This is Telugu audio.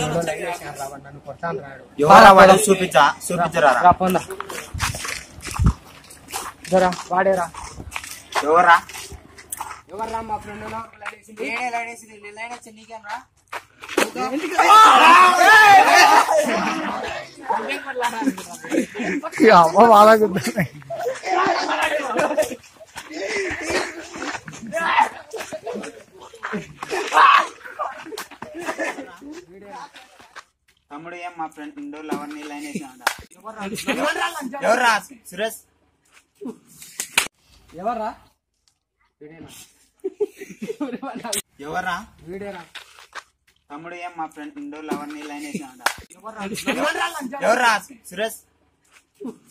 ఊళ్ళో లైన్ వేసినారు రా వాడు నన్ను కొట్టాను రాడు ఎవరా వాడు చూపించా చూపించరా రా పొందా జరా వాడేరా ఎవరా ఎవర్రా మా ఫ్రెండ్ ఏడే లైన్ వేసింది లైన్ వచ్చి నీకేం రా అమ్మ బాగా తమ్ముడు ఏం మా ఫ్రెండ్ ఇండోర్ లవర్ ని లైన్ వేసామంట ఎవరా సురేష్ ఎవర్రా ఎవరా వీడేరా తమ్ముడు ఏం మా ఫ్రెండ్ ఇండోర్ లవర్ ని లైన్ వేసామంట ఎవరా సురేష్